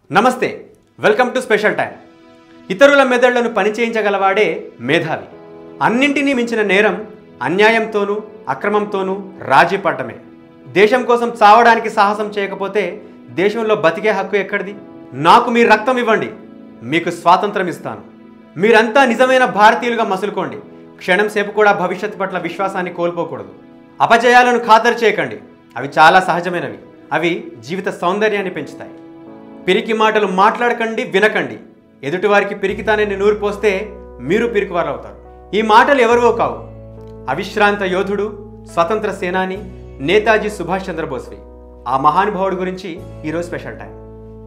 నమస్తే welcome to special time ఇతరుల మెదళ్లను పనిచేయించగలవాడే మేధావి అన్నింటినీ మించిన నేరం అన్యాయంతోనూ అక్రమంతోనూ రాజీ పడటమే దేశం కోసం చావడానికి సాహసం చేయకపోతే దేశంలో బతికే హక్కు ఎక్కడిది నాకు మీ రక్తం ఇవ్వండి మీకు స్వాతంత్రం ఇస్తాను మీరంతా నిజమైన భారతీయులుగా మసులుకోండి క్షణం సేపు కూడా భవిష్యత్తు పట్ల విశ్వాసాన్ని కోల్పోకూడదు అపజయాలను ఖాతరు చేయకండి అవి చాలా సహజమైనవి అవి జీవిత సౌందర్యాన్ని పెంచుతాయి పిరికి మాటలు మాట్లాడకండి వినకండి ఎదుటివారికి పిరికితానని నూరు పోస్తే మీరు పిరికివారు అవుతారు ఈ మాటలు ఎవరివో కావు అవిశ్రాంత యోధుడు స్వతంత్ర సేనాని నేతాజీ సుభాష్ చంద్రబోస్వి ఆ మహానుభావుడి గురించి ఈరోజు స్పెషల్ టైం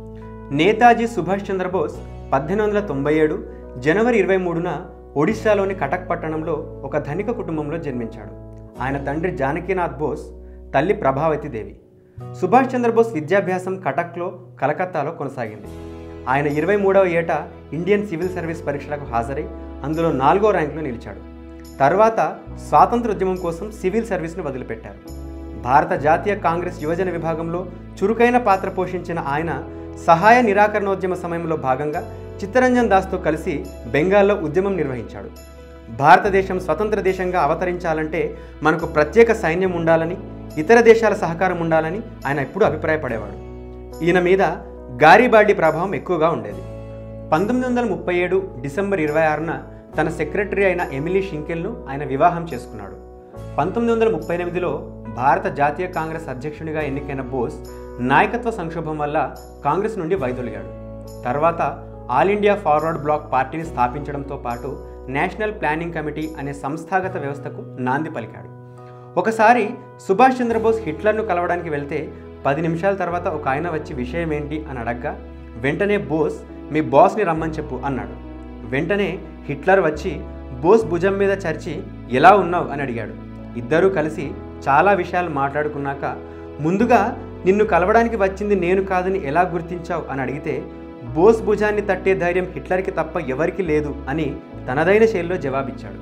నేతాజీ సుభాష్ చంద్రబోస్ పద్దెనిమిది వందల తొంభై ఏడు జనవరి ఇరవై మూడున ఒడిశాలోని కటక్ పట్టణంలో ఒక ధనిక కుటుంబంలో జన్మించాడు ఆయన తండ్రి జానకీనాథ్ బోస్ తల్లి ప్రభావతి దేవి సుభాష్ చంద్రబోస్ విద్యాభ్యాసం కటక్లో కలకత్తాలో కొనసాగింది ఆయన ఇరవై మూడవ ఏట ఇండియన్ సివిల్ సర్వీస్ పరీక్షలకు హాజరై అందులో నాలుగో ర్యాంకులో నిలిచాడు తర్వాత స్వాతంత్ర ఉద్యమం కోసం సివిల్ సర్వీస్ను వదిలిపెట్టారు భారత జాతీయ కాంగ్రెస్ యువజన విభాగంలో చురుకైన పాత్ర పోషించిన ఆయన సహాయ నిరాకరణోద్యమ సమయంలో భాగంగా చిత్తరంజన్ దాస్తో కలిసి బెంగాల్లో ఉద్యమం నిర్వహించాడు భారతదేశం స్వతంత్ర దేశంగా అవతరించాలంటే మనకు ప్రత్యేక సైన్యం ఉండాలని ఇతర దేశాల సహకారం ఉండాలని ఆయన ఎప్పుడూ అభిప్రాయపడేవాడు ఈయన మీద గారిబాల్డి ప్రభావం ఎక్కువగా ఉండేది పంతొమ్మిది వందల ముప్పై ఏడు డిసెంబర్ ఇరవై ఆరున తన సెక్రటరీ అయిన ఎమిలీ షింకెల్ను ఆయన వివాహం చేసుకున్నాడు పంతొమ్మిది వందల ముప్పై ఎనిమిదిలో భారత జాతీయ కాంగ్రెస్ అధ్యక్షునిగా ఎన్నికైన బోస్ నాయకత్వ సంక్షోభం వల్ల కాంగ్రెస్ నుండి వైదొలిగాడు తర్వాత ఆల్ ఇండియా ఫార్వర్డ్ బ్లాక్ పార్టీని స్థాపించడంతో పాటు నేషనల్ ప్లానింగ్ కమిటీ అనే సంస్థాగత వ్యవస్థకు నాంది పలికాడు ఒకసారి సుభాష్ చంద్రబోస్ హిట్లర్ను కలవడానికి వెళ్తే పది నిమిషాల తర్వాత ఒక ఆయన వచ్చి విషయం ఏంటి అని అడగ్గా వెంటనే బోస్ మీ బాస్ని రమ్మని చెప్పు అన్నాడు వెంటనే హిట్లర్ వచ్చి బోస్ భుజం మీద చర్చి ఎలా ఉన్నావు అని అడిగాడు ఇద్దరూ కలిసి చాలా విషయాలు మాట్లాడుకున్నాక ముందుగా నిన్ను కలవడానికి వచ్చింది నేను కాదని ఎలా గుర్తించావు అని అడిగితే బోస్ భుజాన్ని తట్టే ధైర్యం హిట్లర్కి తప్ప ఎవరికీ లేదు అని తనదైన శైలిలో జవాబిచ్చాడు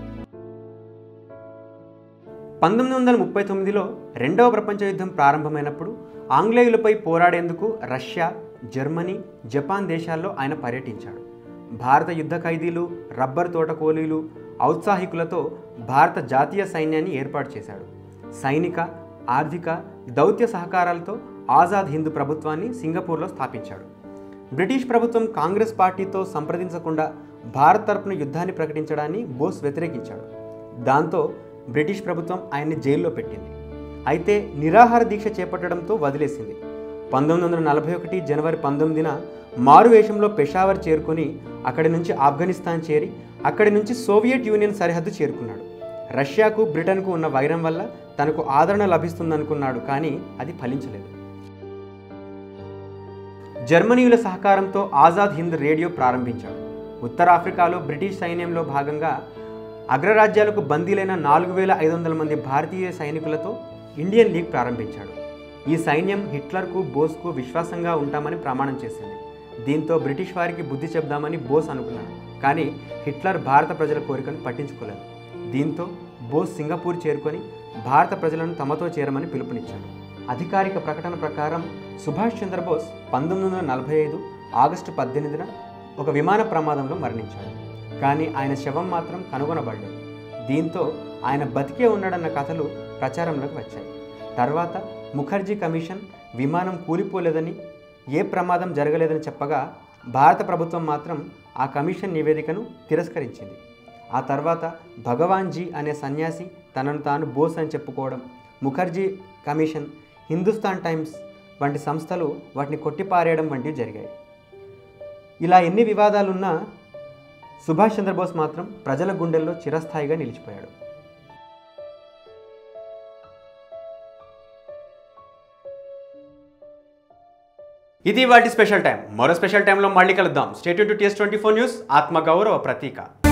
పంతొమ్మిది వందల ముప్పై తొమ్మిదిలో రెండవ ప్రపంచ యుద్ధం ప్రారంభమైనప్పుడు ఆంగ్లేయులపై పోరాడేందుకు రష్యా జర్మనీ జపాన్ దేశాల్లో ఆయన పర్యటించాడు భారత యుద్ధ ఖైదీలు రబ్బర్ తోట కూలీలు ఔత్సాహికులతో భారత జాతీయ సైన్యాన్ని ఏర్పాటు చేశాడు సైనిక ఆర్థిక దౌత్య సహకారాలతో ఆజాద్ హిందూ ప్రభుత్వాన్ని సింగపూర్లో స్థాపించాడు బ్రిటిష్ ప్రభుత్వం కాంగ్రెస్ పార్టీతో సంప్రదించకుండా భారత్ తరపున యుద్ధాన్ని ప్రకటించడాన్ని బోస్ వ్యతిరేకించాడు దాంతో బ్రిటిష్ ప్రభుత్వం ఆయన్ని జైల్లో పెట్టింది అయితే నిరాహార దీక్ష చేపట్టడంతో వదిలేసింది పంతొమ్మిది వందల నలభై ఒకటి జనవరి పంతొమ్మిదిన మారు వేషంలో పెషావర్ చేరుకొని అక్కడి నుంచి ఆఫ్ఘనిస్తాన్ చేరి అక్కడి నుంచి సోవియట్ యూనియన్ సరిహద్దు చేరుకున్నాడు రష్యాకు బ్రిటన్కు ఉన్న వైరం వల్ల తనకు ఆదరణ లభిస్తుందనుకున్నాడు కానీ అది ఫలించలేదు జర్మనీయుల సహకారంతో ఆజాద్ హింద్ రేడియో ప్రారంభించాడు ఉత్తరాఫ్రికాలో బ్రిటిష్ సైన్యంలో భాగంగా అగ్రరాజ్యాలకు బందీలైన నాలుగు వేల ఐదు వందల మంది భారతీయ సైనికులతో ఇండియన్ లీగ్ ప్రారంభించాడు ఈ సైన్యం హిట్లర్కు బోస్కు విశ్వాసంగా ఉంటామని ప్రమాణం చేసింది దీంతో బ్రిటిష్ వారికి బుద్ధి చెప్దామని బోస్ అనుకున్నాడు కానీ హిట్లర్ భారత ప్రజల కోరికను పట్టించుకోలేదు దీంతో బోస్ సింగపూర్ చేరుకొని భారత ప్రజలను తమతో చేరమని పిలుపునిచ్చాడు అధికారిక ప్రకటన ప్రకారం సుభాష్ చంద్రబోస్ పంతొమ్మిది వందల నలభై ఐదు ఆగస్టు పద్దెనిమిదిన ఒక విమాన ప్రమాదంలో మరణించాడు కానీ ఆయన శవం మాత్రం కనుగొనబడలేదు దీంతో ఆయన బతికే ఉన్నాడన్న కథలు ప్రచారంలోకి వచ్చాయి తర్వాత ముఖర్జీ కమిషన్ విమానం కూలిపోలేదని ఏ ప్రమాదం జరగలేదని చెప్పగా భారత ప్రభుత్వం మాత్రం ఆ కమిషన్ నివేదికను తిరస్కరించింది ఆ తర్వాత భగవాన్ జీ అనే సన్యాసి తనను తాను బోస్ అని చెప్పుకోవడం ముఖర్జీ కమిషన్ హిందుస్థాన్ టైమ్స్ వంటి సంస్థలు వాటిని కొట్టిపారేయడం వంటివి జరిగాయి ఇలా ఎన్ని వివాదాలున్నా సుభాష్ చంద్రబోస్ మాత్రం ప్రజల గుండెల్లో చిరస్థాయిగా నిలిచిపోయాడు ఇది వాటి స్పెషల్ టైం మరో స్పెషల్ టైంలో మళ్ళీ కలుద్దాం state to TS twenty four news ఆత్మగౌరవ ప్రతీక